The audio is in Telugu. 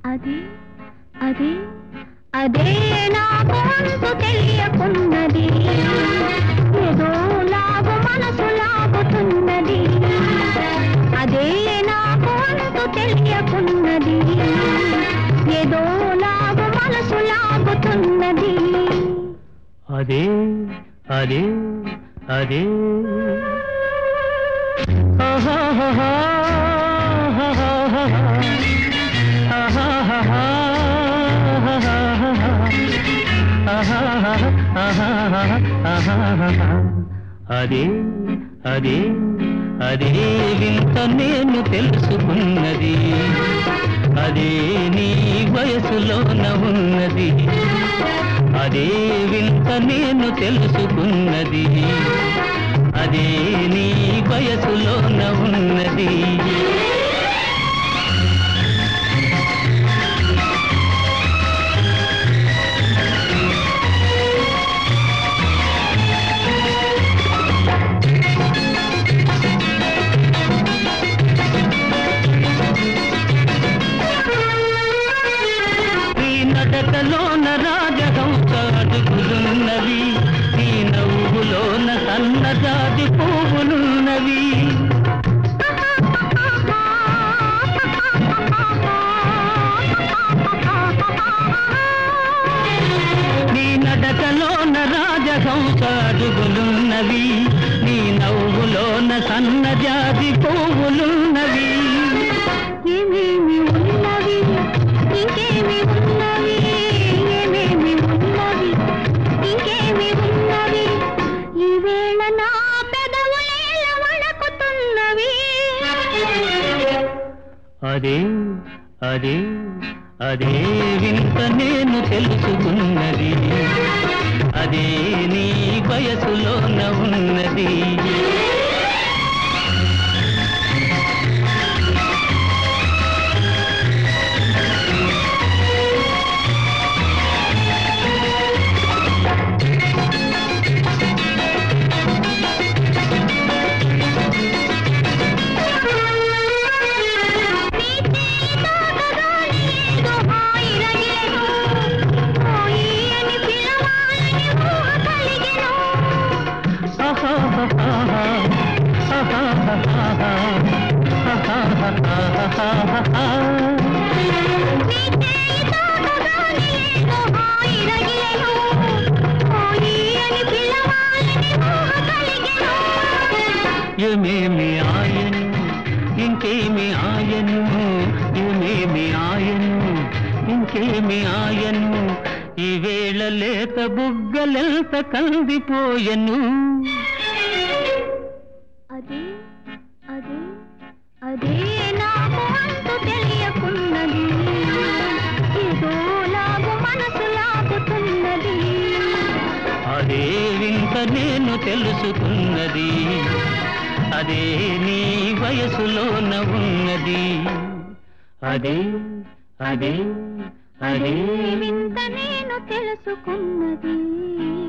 అది అది అదే నాకు అంతు తెలియకున్నది ఏదో లాగు మనసు లాగుతున్నది అదే నాకు అంతు తెలియకున్నది ఏదో లాగు మనసు లాగుతున్నది అదే అదే అదే ఆహాహాహా, ఆహాహాహా, ఆహాహాహా. అదే అదే అదే వింత నేను తెలుసుకున్నది అదే నీ వయసులోన ఉన్నది అదే వింత నేను తెలుసుకున్నది అదే నీ వయసులోన ఉన్నది ఈ నడకలోన రాజహంస అడుగులున్నవి ఈ నవ్వులోన సన్నజాతి పువ్వులున్నవి నీ నడకలోన రాజహంస అడుగులున్నవి నీ నవ్వులోన సన్నజాతి పువ్వులున్నవి ఏమేమి ఉన్నవి ఇంకేమి ఉన్నవి ఏమేమి ఉన్నవి ఇంకేమి ఉన్నవి ఈవేళ నా పెదవులేల వణకుతున్నవి అదే అదే అదే వింత నేను తెలుసుకున్నది అదే నీ వయసులోన ఉన్నది నీ చేయి తాకగానే ఏదో హాయి రగిలెను. హాయి అని పిలవాలని ఊహ కలిగెను. ఆహాహాహా, ఆహాహాహా, ఆహాహాహా. నీ చేయి తాకగానే ఏదో హాయి రగిలెను. హాయి అని పిలవాలని ఊహ కలిగెను. ఏమేమి ఆయను ఇంకేమి ఆయను ఏమేమి ఆయను ఇంకేమి ఆయను ఈ వేళ లేత బుగ్గలెంత కందిపోయెను అదే అదే అదే నాకు అంతు తెలియకున్నది ఏదో లాగు మనసు లాగుతున్నది అదే వింత నేను తెలుసుకున్నది అదే నీ వయసులోన ఉన్నది అదే అదే అదే అదే వింత నేను తెలుసుకున్నది